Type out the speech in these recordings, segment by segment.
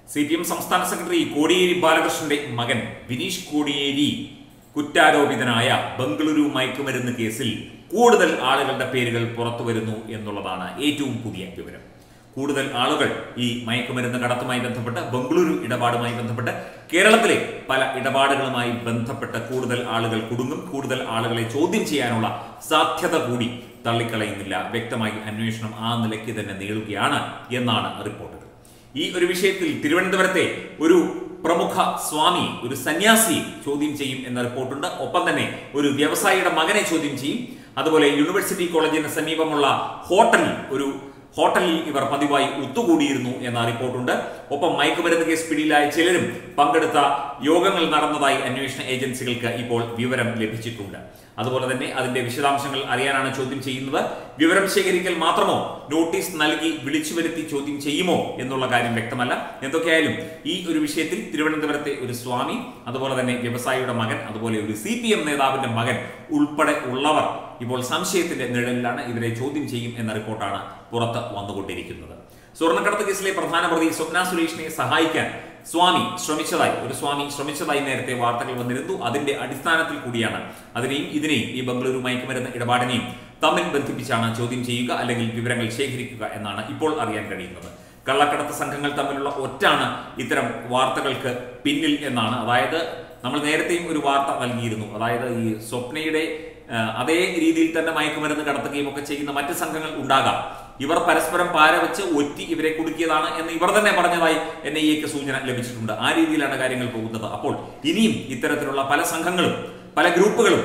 C P M സംസ്ഥാന secretary Kodiyeri ബാലകൃഷ്ണന്റെ മകൻ വിനീഷ് കോടിയേരി കുറ്റാരോപിതനായ ബംഗളൂരു മയക്കുമരുന്ന് കേസിൽ കൂടുതൽ ആളുകളുടെ പേരുകൾ പുറത്തു വരുന്നു എന്നുള്ളതാണ് ഏറ്റവും പുതിയ വിവരം കൂടുതൽ ആളുകൾ ഈ മയക്കുമരുന്ന് കടത്തുമായി ബന്ധപ്പെട്ട് ബംഗളൂരു ഇടപാടുമായി ബന്ധപ്പെട്ട് കേരളത്തിലെ പല ഇടപാടുകളുമായി ബന്ധപ്പെട്ട് കൂടുതൽ ആളുകൾ കുടുങ്ങും കൂടുതൽ ആളുകളെ ചോദ്യം ചെയ്യാനുള്ള സാധ്യത കൂടി തള്ളിക്കളയുന്നില്ല വ്യക്തമായി അന്വേഷണം ആ നിലയ്ക്ക് തന്നെ നീളുകയാണ് എന്നാണ് റിപ്പോർട്ടുകൾ ഈ ഒരു വിഷയത്തിൽ തിരുവനന്തപുരത്തെ ഒരു പ്രമുഖ സ്വാമി ഒരു സന്യാസി ചോദ്യം ചെയ്യും എന്ന റിപ്പോർട്ടുണ്ട് ഒപ്പം തന്നെ ഒരു വ്യവസായിയുടെ മകനെ ചോദ്യം ചെയ്യും അതുപോലെ യൂണിവേഴ്സിറ്റി കോളേജിന് സമീപമുള്ള ഹോട്ടലിൽ ഒരു ഹോട്ടലിൽ ഇവർ പതിവായി ഒത്തുകൂടിയിരുന്നു എന്ന റിപ്പോർട്ടുണ്ട് ഒപ്പം മയക്കുമരുന്ന് കേസ് പിടിയിലായ ചിലരും പങ്കെടുത്ത യോഗങ്ങൾ നടന്നതായി അന്വേഷണ ഏജൻസികൾക്ക് ഇപ്പോൾ വിവരം ലഭിച്ചിട്ടുണ്ട് അതുപോലെ തന്നെ അതിന്റെ വിശദാംശങ്ങൾ അറിയാനാണ് ചോദ്യം ചെയ്യുന്നത് വിവരം ശേഖരിക്കൽ മാത്രമോ നോട്ടീസ് നൽകി വിളിച്ചു വരുത്തി ചോദ്യം ചെയ്യുമോ എന്നുള്ള കാര്യം വ്യക്തമല്ല എന്തൊക്കെയായാലും ഈ ഒരു വിഷയത്തിൽ തിരുവനന്തപുരത്തെ ഒരു സ്വാമി അതുപോലെ തന്നെ വ്യവസായിയുടെ മകൻ അതുപോലെ ഒരു സി പി എം നേതാവിന്റെ മകൻ ഉൾപ്പെടെ ഉള്ളവർ ഇപ്പോൾ സംശയത്തിന്റെ നിഴലിലാണ് ഇവരെ ചോദ്യം ചെയ്യും എന്ന റിപ്പോർട്ടാണ് പുറത്ത് വന്നുകൊണ്ടിരിക്കുന്നത് സ്വർണ്ണക്കടത്ത് കേസിലെ പ്രധാന പ്രതി സ്വപ്ന സുരേഷിനെ സഹായിക്കാൻ സ്വാമി ശ്രമിച്ചതായി ഒരു സ്വാമി ശ്രമിച്ചതായി നേരത്തെ വാർത്തകൾ വന്നിരുന്നു അതിന്റെ അടിസ്ഥാനത്തിൽ കൂടിയാണ് അതിനെയും ഇതിനെയും ഈ ബംഗളൂരു മയക്കുമരുന്ന് ഇടപാടിനെയും തമ്മിൽ ബന്ധിപ്പിച്ചാണ് ചോദ്യം ചെയ്യുക അല്ലെങ്കിൽ വിവരങ്ങൾ ശേഖരിക്കുക എന്നാണ് ഇപ്പോൾ അറിയാൻ കഴിയുന്നത് കള്ളക്കടത്ത് സംഘങ്ങൾ തമ്മിലുള്ള ഒറ്റാണ് ഇത്തരം വാർത്തകൾക്ക് പിന്നിൽ എന്നാണ് അതായത് നമ്മൾ നേരത്തെയും ഒരു വാർത്ത നൽകിയിരുന്നു അതായത് ഈ സ്വപ്നയുടെ ആ, അതേ രീതിയിൽ തന്നെ മയക്കുമരുന്ന് കടത്തുകയും ഒക്കെ ചെയ്യുന്ന മറ്റ് സംഘങ്ങൾ ഉണ്ടാകാം ഇവർ പരസ്പരം പാര വെച്ച് ഒറ്റി ഇവരെ കുടുക്കിയതാണ് എന്ന് ഇവർ തന്നെ പറഞ്ഞതായി എൻ ഐ എക്ക് സൂചന ലഭിച്ചിട്ടുണ്ട് ആ രീതിയിലാണ് കാര്യങ്ങൾ പോകുന്നത് അപ്പോൾ ഇനിയും ഇത്തരത്തിലുള്ള പല സംഘങ്ങളും പല ഗ്രൂപ്പുകളും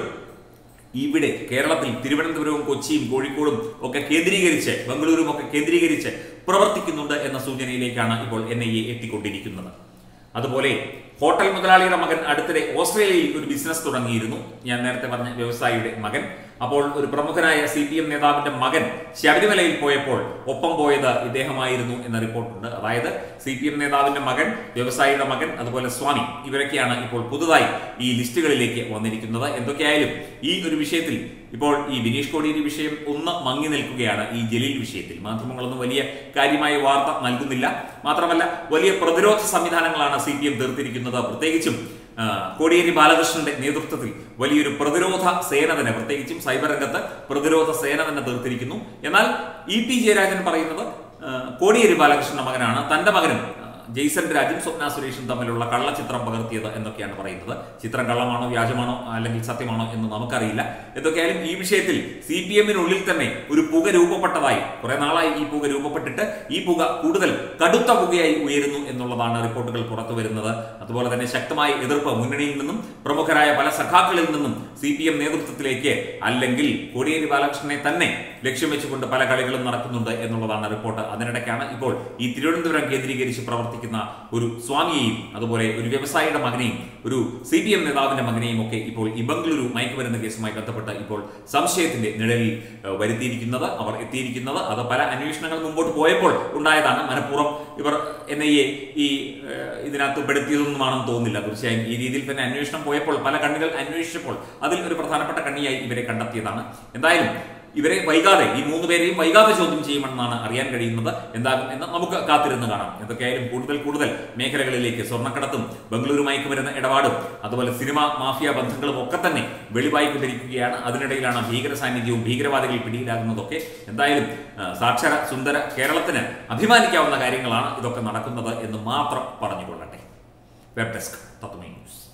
ഇവിടെ കേരളത്തിൽ തിരുവനന്തപുരവും കൊച്ചിയും കോഴിക്കോടും ഒക്കെ കേന്ദ്രീകരിച്ച് ബംഗളൂരുവും ഒക്കെ കേന്ദ്രീകരിച്ച് പ്രവർത്തിക്കുന്നുണ്ട് എന്ന സൂചനയിലേക്കാണ് ഇപ്പോൾ എൻ ഐ എ എത്തിക്കൊണ്ടിരിക്കുന്നത് അതുപോലെ ഹോട്ടൽ മുതലാളിയുടെ മകൻ അടുത്തിടെ ഓസ്ട്രേലിയയിൽ ഒരു ബിസിനസ് തുടങ്ങിയിരുന്നു ഞാൻ നേരത്തെ പറഞ്ഞ വ്യവസായിയുടെ മകൻ അപ്പോൾ ഒരു പ്രമുഖനായ സി പി എം നേതാവിന്റെ മകൻ ശബരിമലയിൽ പോയപ്പോൾ ഒപ്പം പോയത് ഇദ്ദേഹമായിരുന്നു എന്ന റിപ്പോർട്ടുണ്ട് അതായത് സി പി എം നേതാവിന്റെ മകൻ വ്യവസായിയുടെ മകൻ അതുപോലെ സ്വാമി ഇവരൊക്കെയാണ് ഇപ്പോൾ പുതുതായി ഈ ലിസ്റ്റുകളിലേക്ക് വന്നിരിക്കുന്നത് എന്തൊക്കെയായാലും ഈ ഒരു വിഷയത്തിൽ ഇപ്പോൾ ഈ ബിനീഷ് കോടിയേരി വിഷയം ഒന്ന് മങ്ങി നിൽക്കുകയാണ് ഈ ജലീൽ വിഷയത്തിൽ മാധ്യമങ്ങളൊന്നും വലിയ കാര്യമായ വാർത്ത നൽകുന്നില്ല മാത്രമല്ല വലിയ പ്രതിരോധ സംവിധാനങ്ങളാണ് സി പി എം തീർത്തിരിക്കുന്നത് പ്രത്യേകിച്ചും ആ, കോടിയേരി ബാലകൃഷ്ണന്റെ നേതൃത്വത്തിൽ വലിയൊരു പ്രതിരോധ സേന തന്നെ പ്രത്യേകിച്ചും സൈബർ രംഗത്ത് പ്രതിരോധ സേന തന്നെ തീർത്തിരിക്കുന്നു എന്നാൽ ഇ പി ജയരാജൻ പറയുന്നത് ആ, കോടിയേരി ബാലകൃഷ്ണന്റെ മകനാണ് തന്റെ മകനും ആ, ജെയ്സൺ രാജും സ്വപ്ന സുരേഷും തമ്മിലുള്ള കള്ളച്ചിത്രം പകർത്തിയത് എന്നൊക്കെയാണ് പറയുന്നത് ചിത്രം കള്ളമാണോ വ്യാജമാണോ അല്ലെങ്കിൽ സത്യമാണോ എന്ന് നമുക്കറിയില്ല എന്തൊക്കെയായാലും ഈ വിഷയത്തിൽ സി പി എമ്മിനുള്ളിൽ തന്നെ ഒരു പുക രൂപപ്പെട്ടതായി കുറെ നാളായി ഈ പുക രൂപപ്പെട്ടിട്ട് ഈ പുക കൂടുതൽ കടുത്ത പുകയായി ഉയരുന്നു എന്നുള്ളതാണ് റിപ്പോർട്ടുകൾ പുറത്തു വരുന്നത് അതുപോലെ തന്നെ ശക്തമായ എതിർപ്പ് മുന്നണിയിൽ നിന്നും പ്രമുഖരായ പല സഖാക്കളിൽ നിന്നും സി പി എം നേതൃത്വത്തിലേക്ക് അല്ലെങ്കിൽ കോടിയേരി ബാലകൃഷ്ണനെ തന്നെ ലക്ഷ്യം വെച്ചുകൊണ്ട് പല കളികളും നടക്കുന്നുണ്ട് എന്നുള്ളതാണ് റിപ്പോർട്ട് അതിനിടയ്ക്കാണ് ഇപ്പോൾ ഈ തിരുവനന്തപുരം കേന്ദ്രീകരിച്ച് പ്രവർത്തിക്കുന്ന ഒരു സ്വാമിയെയും അതുപോലെ ഒരു വ്യവസായിയുടെ മകനെയും ഒരു സി പി എം നേതാവിന്റെ മകനെയും ഒക്കെ ഇപ്പോൾ ഈ ബംഗളൂരു മയക്കുമരുന്ന് കേസുമായി ബന്ധപ്പെട്ട് ഇപ്പോൾ സംശയത്തിന്റെ നിഴലിൽ ഏഹ്, വരുത്തിയിരിക്കുന്നത് അവർ എത്തിയിരിക്കുന്നത് അത് പല അന്വേഷണങ്ങൾ മുമ്പോട്ട് പോയപ്പോൾ ഉണ്ടായതാണ് മനഃപൂർവ്വം ഇവർ എൻ ഐ എ ഈ ഏഹ്, ഇതിനകത്ത് പെടുത്തിയതൊന്നുമാണെന്ന് തോന്നുന്നില്ല തീർച്ചയായും ഈ രീതിയിൽ തന്നെ അന്വേഷണം പോയപ്പോൾ പല കണ്ണികൾ അന്വേഷിച്ചപ്പോൾ അതിൽ ഒരു പ്രധാനപ്പെട്ട കണ്ണിയായി ഇവരെ കണ്ടെത്തിയതാണ് എന്തായാലും ഇവരെ വൈകാതെ ഈ മൂന്ന് പേരെയും വൈകാതെ ചോദ്യം ചെയ്യുമെന്നാണ് അറിയാൻ കഴിയുന്നത് എന്താകും എന്ന് നമുക്ക് കാത്തിരുന്ന് കാണാം എന്തൊക്കെയായാലും കൂടുതൽ കൂടുതൽ മേഖലകളിലേക്ക് സ്വർണ്ണക്കടത്തും ബംഗളൂരു മയക്കുമരുന്ന് ഇടപാടും അതുപോലെ സിനിമ മാഫിയ ബന്ധങ്ങളും ഒക്കെ തന്നെ വെളിവായിക്കൊണ്ടിരിക്കുകയാണ് അതിനിടയിലാണ് ഭീകര സാന്നിധ്യവും ഭീകരവാദികൾ പിടിയിലാകുന്നതൊക്കെ എന്തായാലും ആ, സാക്ഷര സുന്ദര കേരളത്തിന് അഭിമാനിക്കാവുന്ന കാര്യങ്ങളാണ് ഇതൊക്കെ നടക്കുന്നത് എന്ന് മാത്രം പറഞ്ഞുകൊള്ളട്ടെ വെബ് ഡെസ്ക് തത്വമേ ന്യൂസ്